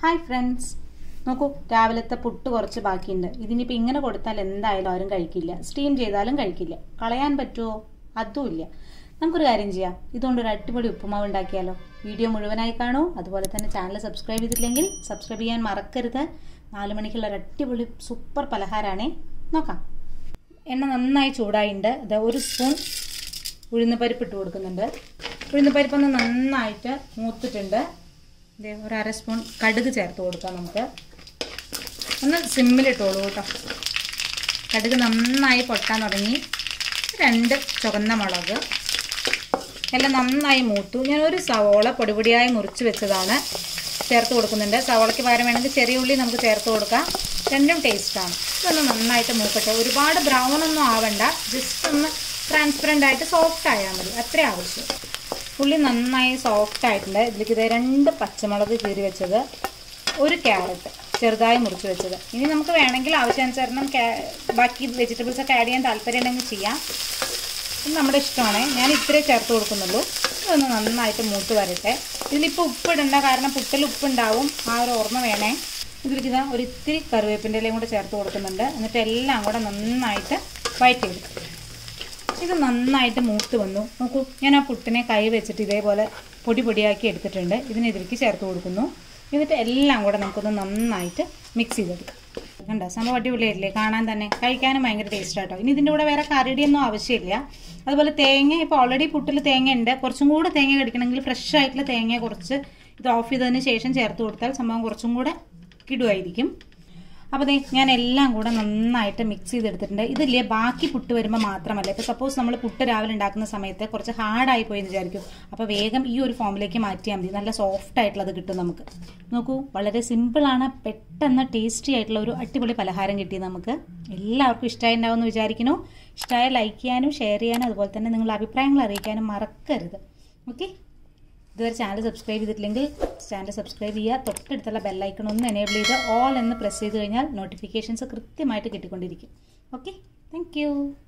hi friends നോക്കൂ രാവിലത്തെ പുട്ട് കുറച്ച് ബാക്കിയുണ്ട് ഇതിനിപ്പോൾ ഇങ്ങനെ കൊടുത്താൽ എന്തായാലും ആരും കഴിക്കില്ല സ്റ്റീം ചെയ്താലും കഴിക്കില്ല കളയാൻ പറ്റുമോ അതുമില്ല നമുക്കൊരു കാര്യം ചെയ്യാം ഇതുകൊണ്ട് ഒരു അടിപൊളി ഉപ്പുമാവ് ഉണ്ടാക്കിയാലോ വീഡിയോ മുഴുവനായി കാണൂ അതുപോലെ തന്നെ ചാനൽ സബ്സ്ക്രൈബ് ചെയ്തിട്ടില്ലെങ്കിൽ സബ്സ്ക്രൈബ് ചെയ്യാൻ മറക്കരുത് നാല് മണിക്കുള്ള ഒരു അടിപൊളി സൂപ്പർ പലഹാരമാണേ നോക്കാം എണ്ണ നന്നായി ചൂടായിട്ടുണ്ട് ഇത് ഒരു സ്പൂൺ ഉഴുന്ന് പരിപ്പ് ഇട്ട് കൊടുക്കുന്നുണ്ട് ഉഴുന്ന് പരിപ്പ് ഒന്ന് നന്നായിട്ട് മൂത്തിട്ടുണ്ട് ഇത് ഒരു അര സ്പൂൺ കടുക് ചേർത്ത് കൊടുക്കാം നമുക്ക് ഒന്ന് സിമ്മിലിട്ടോളൂ കേട്ടോ കടുക് നന്നായി പൊട്ടാൻ തുടങ്ങി രണ്ട് ചുവന്ന മുളക് എല്ലാം നന്നായി മൂത്തു ഞാൻ ഒരു സവോള പൊടിപൊടിയായി മുറിച്ച് വെച്ചതാണ് ചേർത്ത് കൊടുക്കുന്നുണ്ട് സവോളയ്ക്ക് പകരം വേണമെങ്കിൽ ചെറിയ ഉള്ളി നമുക്ക് ചേർത്ത് കൊടുക്കാം രണ്ടും ടേസ്റ്റാണ് ഇതൊന്ന് നന്നായിട്ട് മൂക്കട്ടെ ഒരുപാട് ബ്രൗൺ ഒന്നും ആവണ്ട ജസ്റ്റ് ഒന്ന് ട്രാൻസ്പെറൻ്റ് ആയിട്ട് സോഫ്റ്റ് ആയാൽ മതി അത്രേ ആവശ്യം ഉള്ളി നന്നായി സോഫ്റ്റ് ആയിട്ടുണ്ട് ഇതിലേക്ക് ഇത് രണ്ട് പച്ചമുളക് കീറി വെച്ചത് ഒരു ക്യാരറ്റ് ചെറുതായി മുറിച്ച് വെച്ചത് ഇനി നമുക്ക് വേണമെങ്കിൽ ആവശ്യാനുസരണം ബാക്കി വെജിറ്റബിൾസ് ഒക്കെ ആഡ് ചെയ്യാൻ താല്പര്യം ഉണ്ടെങ്കിൽ ചെയ്യാം ഇത് നമ്മുടെ ഇഷ്ടമാണ് ഞാൻ ഇത്രേ ചേർത്ത് കൊടുക്കുന്നുള്ളൂ ഇതൊന്ന് നന്നായിട്ട് മൂത്ത് വരട്ടെ ഇതിലിപ്പോൾ ഉപ്പിടണ്ട കാരണം പുട്ടിൽ ഉപ്പുണ്ടാവും ആ ഒരു ഓർമ്മ വേണേ ഇതിലേക്ക് ഇതാ ഒരു ഇത്തിരി കറിവേപ്പിൻ്റെ ഇലയും കൂടെ ചേർത്ത് കൊടുക്കുന്നുണ്ട് എന്നിട്ട് എല്ലാം കൂടെ നന്നായിട്ട് വഴറ്റിയെടുക്കും ഇത് നന്നായിട്ട് മൂത്ത് വന്നു നോക്കൂ ഞാൻ ആ പുട്ടിനെ കൈ വെച്ചിട്ട് ഇതേപോലെ പൊടി പൊടിയാക്കി എടുത്തിട്ടുണ്ട് ഇതിന് ഇതിലേക്ക് ചേർത്ത് കൊടുക്കുന്നു എന്നിട്ട് എല്ലാം കൂടെ നമുക്കൊന്ന് നന്നായിട്ട് മിക്സ് ചെയ്തെടുക്കാം കണ്ടോ സംഭവം അടിപൊളിയായില്ലേ കാണാൻ തന്നെ കഴിക്കാനും ഭയങ്കര ടേസ്റ്റ് ആട്ടോ ഇനി ഇതിൻ്റെ കൂടെ വേറെ കറിയുടെയൊന്നും ആവശ്യമില്ല അതുപോലെ തേങ്ങ ഇപ്പോൾ ഓൾറെഡി പുട്ടിൽ തേങ്ങ ഉണ്ട് കുറച്ചും കൂടെ തേങ്ങ കടിക്കണമെങ്കിൽ ഫ്രഷ് ആയിട്ടുള്ള തേങ്ങ കുറച്ച് ഇത് ഓഫ് ചെയ്തതിന് ശേഷം ചേർത്ത് കൊടുത്താൽ സംഭവം കുറച്ചും കൂടെ കിടുമായിരിക്കും അപ്പോൾ ദേ ഞാൻ എല്ലാം കൂടെ നന്നായിട്ട് മിക്സ് ചെയ്തെടുത്തിട്ടുണ്ട് ഇതില്ലേ ബാക്കി പുട്ട് വരുമ്പോൾ മാത്രമല്ല ഇപ്പോൾ സപ്പോസ് നമ്മൾ പുട്ട് രാവിലെ ഉണ്ടാക്കുന്ന സമയത്ത് കുറച്ച് ഹാർഡായി പോയി എന്ന് വിചാരിക്കും അപ്പോൾ വേഗം ഈ ഒരു ഫോമിലേക്ക് മാറ്റിയാൽ മതി നല്ല സോഫ്റ്റ് ആയിട്ടുള്ളത് കിട്ടും നമുക്ക് നോക്കൂ വളരെ സിമ്പിളാണ് പെട്ടെന്ന് ടേസ്റ്റി ആയിട്ടുള്ള ഒരു അടിപൊളി പലഹാരം കിട്ടി നമുക്ക് എല്ലാവർക്കും ഇഷ്ടമായി ഉണ്ടാവുമെന്ന് വിചാരിക്കുന്നു ഇഷ്ടമായ ലൈക്ക് ചെയ്യാനും ഷെയർ ചെയ്യാനും അതുപോലെ തന്നെ നിങ്ങളുടെ അഭിപ്രായങ്ങൾ അറിയിക്കാനും മറക്കരുത് ഓക്കെ ഇതുവരെ ചാനൽ സബ്സ്ക്രൈബ് ചെയ്തിട്ടില്ലെങ്കിൽ ചാനൽ സബ്സ്ക്രൈബ് ചെയ്യുക തൊട്ടടുത്തുള്ള ബെല്ലൈക്കൺ ഒന്ന് എനേബിൾ ചെയ്ത് ഓൾ എന്ന് പ്രസ് ചെയ്ത് കഴിഞ്ഞാൽ നോട്ടിഫിക്കേഷൻസ് കൃത്യമായിട്ട് കിട്ടിക്കൊണ്ടിരിക്കും ഓക്കെ താങ്ക്